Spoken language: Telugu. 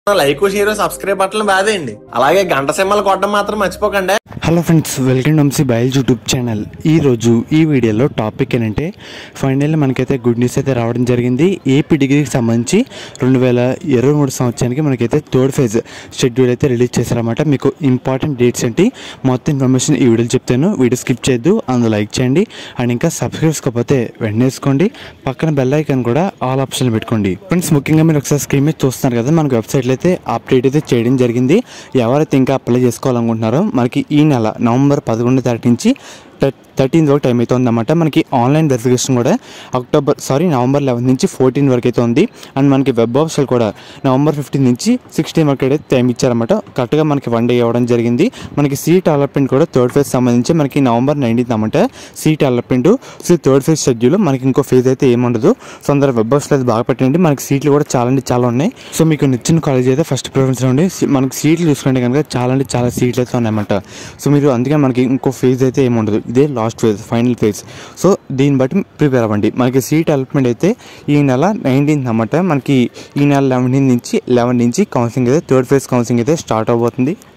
లైక్ షేర్ సబ్స్క్రైబ్ బట్టలు బాదేయండి అలాగే గంట సింహలు కొట్టడం మాత్రం మర్చిపోకండి hello friends welcome to MC బయల్ యూట్యూబ్ ఛానల్ ఈ రోజు ఈ వీడియోలో టాపిక్ ఏంటంటే ఫైనల్లీ మనకైతే గుడ్ న్యూస్ అయితే రావడం జరిగింది ఏపీ డిగ్రీకి సంబంధించి రెండు వేల ఇరవై మూడు సంవత్సరానికి మనకైతే థర్డ్ ఫేజ్ షెడ్యూల్ అయితే రిలీజ్ చేశారన్నమాట మీకు ఇంపార్టెంట్ డేట్స్ ఏంటి మొత్తం ఇన్ఫర్మేషన్ ఈ వీడియోలో చెప్తాను వీడియో స్కిప్ చేయొద్దు అందులో లైక్ చేయండి అండ్ ఇంకా సబ్స్క్రైబ్ చేసుకోకపోతే వెంటనే వేసుకోండి పక్కన బెల్ ఐకాన్ కూడా ఆల్ ఆప్షన్ పెట్టుకోండి ఫ్రెండ్స్ ముఖ్యంగా మీరు ఒకసారి స్క్రీన్ మీద చూస్తున్నారు కదా మనకు వెబ్సైట్లో అయితే అప్డేట్ అయితే చేయడం జరిగింది ఎవరైతే ఇంకా అప్లై చేసుకోవాలనుకుంటున్నారో మనకి ఈ నెల నవంబర్ పదకొండో తారీఖు నుంచి థర్టీన్ వరకు టైం అయితే ఉందన్నమాట మనకి ఆన్లైన్ వెరిఫికేషన్ కూడా అక్టోబర్ సారీ నవంబర్ లెవెన్ నుంచి ఫోర్టీన్ వరకు అయితే ఉంది అండ్ మనకి వెబ్ ఆప్షన్ కూడా నవంబర్ ఫిఫ్టీన్ నుంచి సిక్స్టీన్ వరకు అయితే టైం ఇచ్చారన్నమాట కరెక్ట్గా మనకి వన్ డే ఇవ్వడం జరిగింది మనకి సీట్ అలాట్మెంట్ కూడా థర్డ్ ఫేజ్ సంబంధించి మనకి నవంబర్ నైన్టీన్త్ అన్నమాట seat allotment so third phase schedule మనకి ఇంకో ఫేజ్ అయితే ఏముండదు సో అందరూ వెబ్ ఆప్షన్ అయితే బాగా పెట్టండి మనకి సీట్లు కూడా చాలా అంటే చాలా ఉన్నాయి సో మీకు నచ్చిన కాలేజ్ అయితే ఫస్ట్ ప్రిఫరెన్స్ ఉండి మనకి సీట్లు చూసుకుంటే కనుక చాలా అంటే చాలా సీట్లు అయితే ఉన్నాయన్నమాట సో మీరు అందుకే మనకి ఇంకో ఫేజ్ అయితే ఏముండదు ఇదే last phase final phase so దీన్ని బట్టి ప్రిపేర్ అవ్వండి మనకి సీట్ అలాట్మెంట్ అయితే ఈ నెల నైన్టీన్త్ అన్నమాట మనకి ఈ నెల లెవెన్ నుంచి లెవెన్ నుంచి కౌన్సిలింగ్ అయితే థర్డ్ ఫేజ్ కౌన్సిలింగ్ అయితే స్టార్ట్ అవబోతుంది